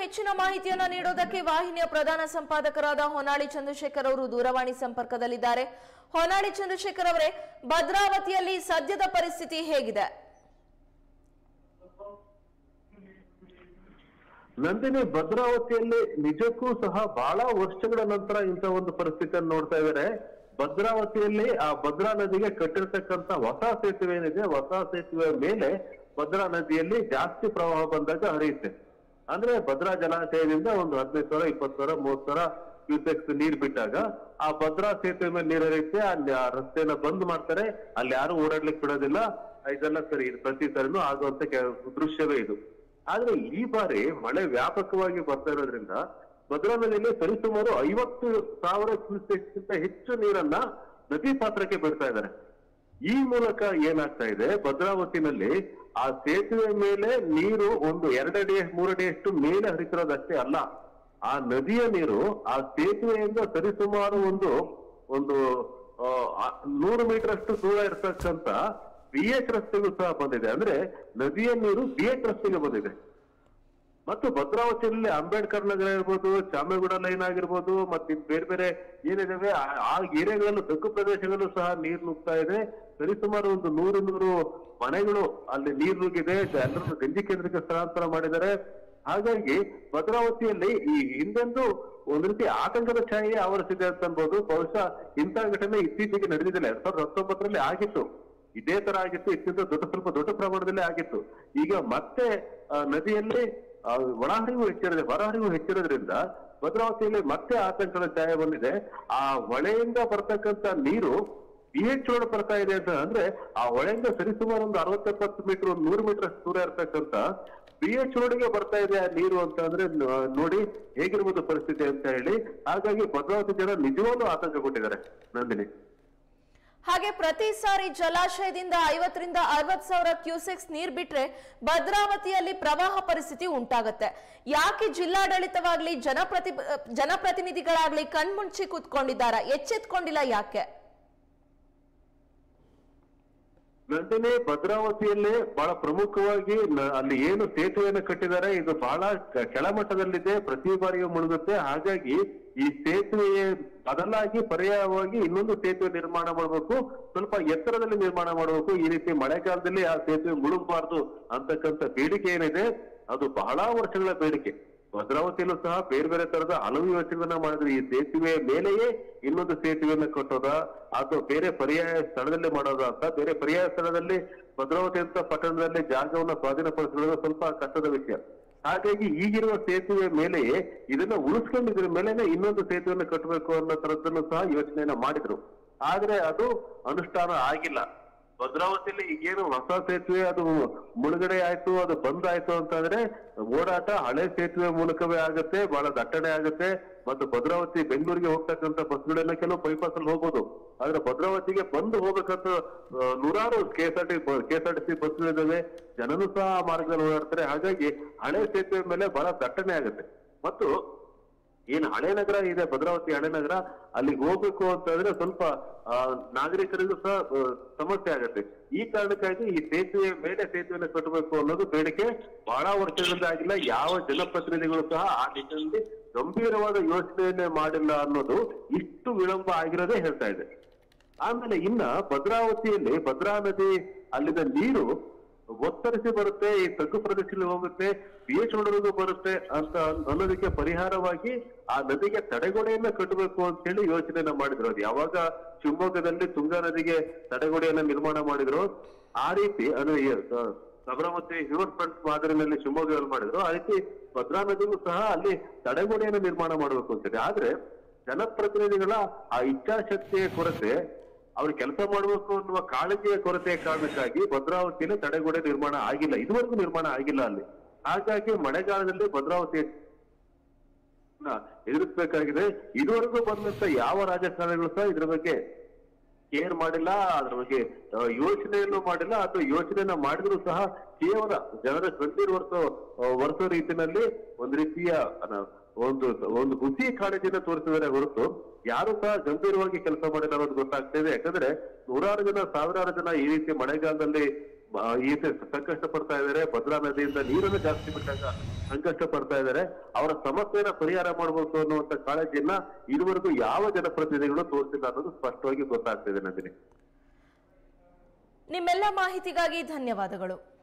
ಹೆಚ್ಚಿನ ಮಾಹಿತಿಯನ್ನ ನೀಡೋದಕ್ಕೆ ವಾಹಿನಿಯ ಪ್ರಧಾನ ಸಂಪಾದಕರಾದ ಹೊನ್ನಾಳಿ ಚಂದ್ರಶೇಖರ್ ಅವರು ದೂರವಾಣಿ ಸಂಪರ್ಕದಲ್ಲಿದ್ದಾರೆ ಹೊನ್ನಾಳಿ ಚಂದ್ರಶೇಖರ್ ಅವರೇ ಭದ್ರಾವತಿಯಲ್ಲಿ ಸದ್ಯದ ಪರಿಸ್ಥಿತಿ ಹೇಗಿದೆ ನಂದಿನಿ ಭದ್ರಾವತಿಯಲ್ಲಿ ನಿಜಕ್ಕೂ ಸಹ ಬಹಳ ವರ್ಷಗಳ ನಂತರ ಇಂಥ ಒಂದು ಪರಿಸ್ಥಿತಿಯನ್ನು ನೋಡ್ತಾ ಇದ್ದಾರೆ ಭದ್ರಾವತಿಯಲ್ಲಿ ಆ ಭದ್ರಾ ನದಿಗೆ ಕಟ್ಟಿರ್ತಕ್ಕಂತ ಹೊಸ ಸೇತುವೆ ಏನಿದೆ ಹೊಸ ಸೇತುವೆ ಮೇಲೆ ಭದ್ರಾ ನದಿಯಲ್ಲಿ ಜಾಸ್ತಿ ಪ್ರವಾಹ ಬಂದಾಗ ಹರಿಯುತ್ತೆ ಅಂದ್ರೆ ಭದ್ರಾ ಜಲಾಶಯದಿಂದ ಒಂದು ಹದಿನೈದು ಸಾವಿರ ಇಪ್ಪತ್ತು ಸಾವಿರ ಮೂವತ್ತು ಸಾವಿರ ಕ್ಯೂಸೆಕ್ಸ್ ನೀರ್ ಬಿಟ್ಟಾಗ ಆ ಭದ್ರಾ ಸೇತುವೆ ಮೇಲೆ ನೀರ್ ಹರಿಯುತ್ತೆ ಅಲ್ಲಿ ಆ ರಸ್ತೆನ ಬಂದ್ ಮಾಡ್ತಾರೆ ಅಲ್ಲಿ ಯಾರು ಓಡಾಡ್ಲಿಕ್ಕೆ ಬಿಡೋದಿಲ್ಲ ಇದೆಲ್ಲ ಸರಿ ಇದು ಪ್ರತಿ ಸರಿನೂ ಆಗುವಂತ ಕೆ- ದೃಶ್ಯವೇ ಇದು ಆದ್ರೆ ಈ ಬಾರಿ ಮಳೆ ವ್ಯಾಪಕವಾಗಿ ಬರ್ತಾ ಇರೋದ್ರಿಂದ ಭದ್ರಾ ನದಿಯಲ್ಲಿ ಸರಿಸುಮಾರು ಐವತ್ತು ಸಾವಿರ ಕ್ಯೂಸೆಕ್ಸ್ಗಿಂತ ಹೆಚ್ಚು ನೀರನ್ನ ನದಿ ಪಾತ್ರಕ್ಕೆ ಬಿಡ್ತಾ ಇದ್ದಾರೆ ಈ ಮೂಲಕ ಏನಾಗ್ತಾ ಇದೆ ಭದ್ರಾವತಿನಲ್ಲಿ ಆ ಸೇತುವೆ ಮೇಲೆ ನೀರು ಒಂದು ಎರಡಡಿ ಮೂರಡಿಯಷ್ಟು ಮೇಲೆ ಹರಿತಿರೋದಷ್ಟೇ ಅಲ್ಲ ಆ ನದಿಯ ನೀರು ಆ ಸೇತುವೆಯಿಂದ ಸರಿಸುಮಾರು ಒಂದು ಒಂದು ಆ, ಆ, ನೂರು ಮೀಟರ್ ಅಷ್ಟು ದೂರ ಇರ್ತಕ್ಕಂತ ಬಿ ಎಚ್ ರಸ್ತೆಗೂ ಸಹ ಬಂದಿದೆ ಅಂದ್ರೆ ನದಿಯ ನೀರು ಬಿ ಎಚ್ ರಸ್ತೆಗೆ ಬಂದಿದೆ ಮತ್ತು ಭದ್ರಾವತಿಯಲ್ಲಿ ಅಂಬೇಡ್ಕರ್ ನಗರ ಇರ್ಬೋದು ಚಾಮೇಗೌಡ ಲೈನ್ ಆಗಿರ್ಬೋದು ಮತ್ತೆ ಇನ್ ಬೇರೆ ಬೇರೆ ಏನಿದಾವೆ ಆ- ಆ ಏರಿಯಾಗಳಲ್ಲೂ ತಗ್ಗು ಪ್ರದೇಶಗಳಲ್ಲೂ ಸಹ ನೀರು ನುಗ್ತಾ ಇದೆ ಸರಿಸುಮಾರು ಒಂದು ನೂರು ನೂರು ಮನೆಗಳು ಅಲ್ಲಿ ನೀರು ನುಗ್ಗಿದೆ ಎಲ್ಲರನ್ನು ಗಂಜಿ ಕೇಂದ್ರಕ್ಕೆ ಸ್ಥಳಾಂತರ ಮಾಡಿದ್ದಾರೆ ಹಾಗಾಗಿ ಭದ್ರಾವತಿಯಲ್ಲಿ ಈ ಹಿಂದೆಂದು ಒಂದ್ ರೀತಿ ಆತಂಕದ ಛಾಯೆ ಆವರಿಸಿದೆ ಅಂತ ಅನ್ಬೋದು ಬಹುಶಃ ಇಂಥ ಘಟನೆ ಇತ್ತೀಚೆಗೆ ನಡೆದಿದ್ದಿಲ್ಲ ಎರಡ್ ಸಾವಿರದ ಹತ್ತೊಂಬತ್ತರಲ್ಲಿ ಆಗಿತ್ತು ಇದೇ ತರ ಆಗಿತ್ತು ಇತ್ತೀಚೆಗೆ ದೊಡ್ಡ ಸ್ವಲ್ಪ ದೊಡ್ಡ ಪ್ರಮಾಣದಲ್ಲಿ ಆಗಿತ್ತು ಈಗ ಮತ್ತೆ ಆ, ನದಿಯಲ್ಲಿ ಆ, ಒಳಹರಿವು ಹೆಚ್ಚಿರೋದೆ ಹೊರಹರಿವು ಹೆಚ್ಚಿರೋದ್ರಿಂದ ಭದ್ರಾವತಿಯಲ್ಲಿ ಮತ್ತೆ ಆತಂಕದ ಛಾಯೆ ಬಂದಿದೆ ಆ ಹೊಳೆಯಿಂದ ಬರ್ತಕ್ಕಂತ ನೀರು ಬಿ ಎಚ್ ರೋಡ್ ಬರ್ತಾ ಇದೆ ಅಂತ ಅಂದ್ರೆ ಆ ಹೊಳೆಯಿಂದ ಸರಿಸುಮಾರು ಒಂದು ಅರವತ್ತೆಪ್ಪತ್ತು ಮೀಟರ್ ಒಂದು ನೂರು ಮೀಟರ್ ಅಷ್ಟು ದೂರ ಇರ್ತಕ್ಕಂತ ಬಿ ಎಚ್ ರೋಡ್ಗೆ ಬರ್ತಾ ಇದೆ ಆ ನೀರು ಅಂತ ಅಂದ್ರೆ ನ- ನೋಡಿ ಹೇಗಿರ್ಬೋದು ಪರಿಸ್ಥಿತಿ ಅಂತ ಹೇಳಿ ಹಾಗಾಗಿ ಭದ್ರಾವತಿ ಜನ ನಿಜವಾಗ್ಲೂ ಆತಂಕಗೊಂಡಿದ್ದಾರೆ ನಂದಿನಿ ಹಾಗೆ ಪ್ರತಿ ಸಾರಿ ಜಲಾಶಯದಿಂದ ಐವತ್ತರಿಂದ ಅರವತ್ ಸಾವಿರ ಕ್ಯೂಸೆಕ್ಸ್ ನೀರ್ ಬಿಟ್ರೆ ಭದ್ರಾವತಿಯಲ್ಲಿ ಪ್ರವಾಹ ಪರಿಸ್ಥಿತಿ ಉಂಟಾಗತ್ತೆ ಯಾಕೆ ಜಿಲ್ಲಾಡಳಿತವಾಗ್ಲಿ ಜನಪ್ರತಿ ಜನಪ್ರತಿನಿಧಿಗಳಾಗ್ಲಿ ಕಣ್ಮುಂಚಿ ಕೂತ್ಕೊಂಡಿದ್ದಾರಾ ಎಚ್ಚೆತ್ಕೊಂಡಿಲ್ಲ ಯಾಕೆ ನಂದಿನಿ ಭದ್ರಾವತಿಯಲ್ಲೇ ಬಹಳ ಪ್ರಮುಖವಾಗಿ ನ- ಅಲ್ಲಿ ಏನು ಸೇತುವೆಯನ್ನು ಕಟ್ಟಿದ್ದಾರೆ ಇದು ಬಹಳ ಕ- ಕೆಳಮಟ್ಟದಲ್ಲಿದೆ ಪ್ರತಿ ಬಾರಿಯೂ ಮುಳುಗುತ್ತೆ ಹಾಗಾಗಿ ಈ ಸೇತುವೆಯ ಬದಲಾಗಿ ಪರ್ಯಾಯವಾಗಿ ಇನ್ನೊಂದು ಸೇತುವೆ ನಿರ್ಮಾಣ ಮಾಡಬೇಕು ಸ್ವಲ್ಪ ಎತ್ತರದಲ್ಲಿ ನಿರ್ಮಾಣ ಮಾಡಬೇಕು ಈ ರೀತಿ ಮಳೆಗಾಲದಲ್ಲಿ ಆ ಸೇತುವೆ ಮುಳುಗಬಾರ್ದು ಅಂತಕ್ಕಂಥ ಬೇಡಿಕೆ ಏನಿದೆ ಅದು ಬಹಳ ವರ್ಷಗಳ ಬೇಡಿಕೆ ಭದ್ರಾವತಿಯಲ್ಲೂ ಸಹ ಬೇರೆ ಬೇರೆ ತರದ ಹಲವು ಯೋಚನೆಗಳನ್ನ ಮಾಡಿದ್ರೆ ಈ ಸೇತುವೆಯ ಮೇಲೆಯೇ ಇನ್ನೊಂದು ಸೇತುವೆಯನ್ನ ಕಟ್ಟೋದ ಅಥವಾ ಬೇರೆ ಪರ್ಯಾಯ ಸ್ಥಳದಲ್ಲಿ ಮಾಡೋದ ಅಂತ ಬೇರೆ ಪರ್ಯಾಯ ಸ್ಥಳದಲ್ಲಿ ಭದ್ರಾವತಿ ಅಂತ ಪಟ್ಟಣದಲ್ಲಿ ಜಾಗವನ್ನ ಸ್ವಾಧೀನಪಡಿಸಿಕೊಳ್ಳೋದು ಸ್ವಲ್ಪ ಕಷ್ಟದ ವಿಷಯ ಹಾಗಾಗಿ ಈಗಿರುವ ಸೇತುವೆ ಮೇಲೆಯೇ ಇದನ್ನ ಉಳಿಸ್ಕೊಂಡಿದ್ರ ಮೇಲೆನೆ ಇನ್ನೊಂದು ಸೇತುವೆಯನ್ನು ಕಟ್ಟಬೇಕು ಅನ್ನೋ ತರದನ್ನು ಸಹ ಯೋಚನೆಯನ್ನ ಮಾಡಿದ್ರು ಆದ್ರೆ ಅದು ಅನುಷ್ಠಾನ ಆಗಿಲ್ಲ ಭದ್ರಾವತಿಯಲ್ಲಿ ಈಗೇನು ಹೊಸ ಸೇತುವೆ ಅದು ಮುಳುಗಡೆ ಆಯ್ತು ಅದು ಬಂದ್ ಆಯ್ತು ಅಂತಂದ್ರೆ ಓಡಾಟ ಹಳೆ ಸೇತುವೆ ಮೂಲಕವೇ ಆಗುತ್ತೆ ಬಹಳ ದಟ್ಟಣೆ ಆಗುತ್ತೆ ಮತ್ತು ಭದ್ರಾವತಿ ಬೆಂಗಳೂರಿಗೆ ಹೋಗ್ತಕ್ಕಂತ ಬಸ್ಗಳೆಲ್ಲ ಕೆಲವು ಬೈಪಾಸ್ ಅಲ್ಲಿ ಹೋಗ್ಬೋದು ಆದ್ರೆ ಭದ್ರಾವತಿಗೆ ಬಂದು ಹೋಗ್ಬೇಕಂತ ಆ, ನೂರಾರು K S R T K S R T C ಬಸ್ಗಳಿದಾವೆ ಜನನು ಸಹ ಆ ಮಾರ್ಗದಲ್ಲಿ ಓಡಾಡ್ತಾರೆ ಹಾಗಾಗಿ ಹಳೆ ಸೇತುವೆ ಮೇಲೆ ಬಹಳ ದಟ್ಟಣೆ ಆಗುತ್ತೆ ಮತ್ತು ಏನು ಹಳೆ ನಗರ ಇದೆ ಭದ್ರಾವತಿ ಹಳೆ ನಗರ ಅಲ್ಲಿಗೆ ಹೋಗ್ಬೇಕು ಅಂತಂದ್ರೆ ಸ್ವಲ್ಪ ಆ, ನಾಗರಿಕರಿಗೂ ಸಹ ಆ, ಸಮಸ್ಯೆ ಆಗುತ್ತೆ ಈ ಕಾರಣಕ್ಕಾಗಿ ಈ ಸೇತುವೆ ಮೇಲೆ ಸೇತುವೆಯನ್ನು ಕಟ್ಟಬೇಕು ಅನ್ನೋದು ಬೇಡಿಕೆ ಬಹಳ ವರ್ಷಗಳಿಂದ ಆಗಿಲ್ಲ ಯಾವ ಜನಪ್ರತಿನಿಧಿಗಳು ಸಹ ಆ ನಿಟ್ಟಿನಲ್ಲಿ ಗಂಭೀರವಾದ ಯೋಚನೆಯನ್ನೇ ಮಾಡಿಲ್ಲ ಅನ್ನೋದು ಇಷ್ಟು ವಿಳಂಬ ಆಗಿರೋದೇ ಹೇಳ್ತಾ ಇದೆ ಆಮೇಲೆ ಇನ್ನ ಭದ್ರಾವತಿಯಲ್ಲಿ ಭದ್ರಾ ನದಿ ಅಲ್ಲಿನ ನೀರು ಒತ್ತರಿಸಿ ಬರುತ್ತೆ ಈ ತಗ್ಗು ಪ್ರದೇಶದಲ್ಲಿ ಹೋಗುತ್ತೆ ಪಿ ಎಚ್ ರೋಡ್ವರೆಗೂ ಬರುತ್ತೆ ಅಂತ ಅನ್ನೋದಕ್ಕೆ ಪರಿಹಾರವಾಗಿ ಆ ನದಿಗೆ ತಡೆಗೋಡೆಯನ್ನ ಕಟ್ಟಬೇಕು ಅಂತ ಹೇಳಿ ಯೋಚನೆಯನ್ನ ಮಾಡಿದ್ರು ಅದು ಯಾವಾಗ ಶಿವಮೊಗ್ಗದಲ್ಲಿ ತುಂಗಾ ನದಿಗೆ ತಡೆಗೋಡೆಯನ್ನ ನಿರ್ಮಾಣ ಮಾಡಿದ್ರು ಆ ರೀತಿ ಅಂದ್ರೆ ಈ, ಆ, ಸಬರಮತಿ ರಿವರ್ ಫ್ರಂಟ್ ಮಾದರಿನಲ್ಲಿ ಶಿವಮೊಗ್ಗದಲ್ಲಿ ಮಾಡಿದ್ರು ಆ ರೀತಿ ಭದ್ರಾ ನದಿಗೂ ಸಹ ಅಲ್ಲಿ ತಡೆಗೋಡೆಯನ್ನ ನಿರ್ಮಾಣ ಮಾಡಬೇಕು ಅಂತೇಳಿ ಆದ್ರೆ ಜನಪ್ರತಿನಿಧಿಗಳ ಆ ಇಚ್ಛಾಶಕ್ತಿಯ ಕೊರತೆ ಅವ್ರು ಕೆಲಸ ಮಾಡಬೇಕು ಅನ್ನುವ ಕಾಳಜಿಯ ಕೊರತೆಯ ಕಾರಣಕ್ಕಾಗಿ ಭದ್ರಾವತಿಯಲ್ಲಿ ತಡೆಗೋಡೆ ನಿರ್ಮಾಣ ಆಗಿಲ್ಲ ಇದುವರೆಗೂ ನಿರ್ಮಾಣ ಆಗಿಲ್ಲ ಅಲ್ಲಿ ಹಾಗಾಗಿ ಮಳೆಗಾಲದಲ್ಲಿ ಭದ್ರಾವತಿ ಎದುರಿಸಬೇಕಾಗಿದೆ ಇದುವರೆಗೂ ಬಂದಂತ ಯಾವ ರಾಜಕಾರಣಿಗಳು ಸಹ ಇದ್ರ ಬಗ್ಗೆ ಕೇರ್ ಮಾಡಿಲ್ಲ ಅದ್ರ ಬಗ್ಗೆ ಆ, ಯೋಚನೆಯನ್ನು ಮಾಡಿಲ್ಲ ಅಥವಾ ಯೋಚನೆಯನ್ನ ಮಾಡಿದ್ರು ಸಹ ಕೇವಲ ಜನರ ಕಣ್ಣೀರು ಹೊರತು ಹೊರಸೋ ರೀತಿಯಲ್ಲಿ ಒಂದ್ ರೀತಿಯ ಅನ, ಒಂದು ಒಂದು ಹುಸಿ ಕಾಳಜಿನ ತೋರಿಸಿದರೆ ಹೊರತು ಯಾರು ಸಹ ಗಂಭೀರವಾಗಿ ಕೆಲಸ ಮಾಡಿಲ್ಲ ಅನ್ನೋದು ಗೊತ್ತಾಗ್ತಾ ಇದೆ ಯಾಕಂದ್ರೆ ನೂರಾರು ಜನ ಸಾವಿರಾರು ಜನ ಈ ರೀತಿ ಮಳೆಗಾಲದಲ್ಲಿ ಆ, ಈ ರೀತಿ ಸಂಕಷ್ಟ ಪಡ್ತಾ ಇದ್ದಾರೆ ಭದ್ರಾ ನದಿಯಿಂದ ನೀರನ್ನು ಜಾಸ್ತಿ ಬಿಟ್ಟಾಗ ಸಂಕಷ್ಟ ಪಡ್ತಾ ಇದ್ದಾರೆ ಅವರ ಸಮಸ್ಯೆನ ಪರಿಹಾರ ಮಾಡಬೇಕು ಅನ್ನುವಂತ ಕಾಳಜಿಯನ್ನ ಇದುವರೆಗೂ ಯಾವ ಜನಪ್ರತಿನಿಧಿಗಳು ತೋರಿಸಿಲ್ಲ ಅನ್ನೋದು ಸ್ಪಷ್ಟವಾಗಿ ಗೊತ್ತಾಗ್ತಿದೆ ನಂದಿನಿ ನಿಮ್ಮೆಲ್ಲ ಮಾಹಿತಿಗಾಗಿ ಧನ್ಯವಾದಗಳು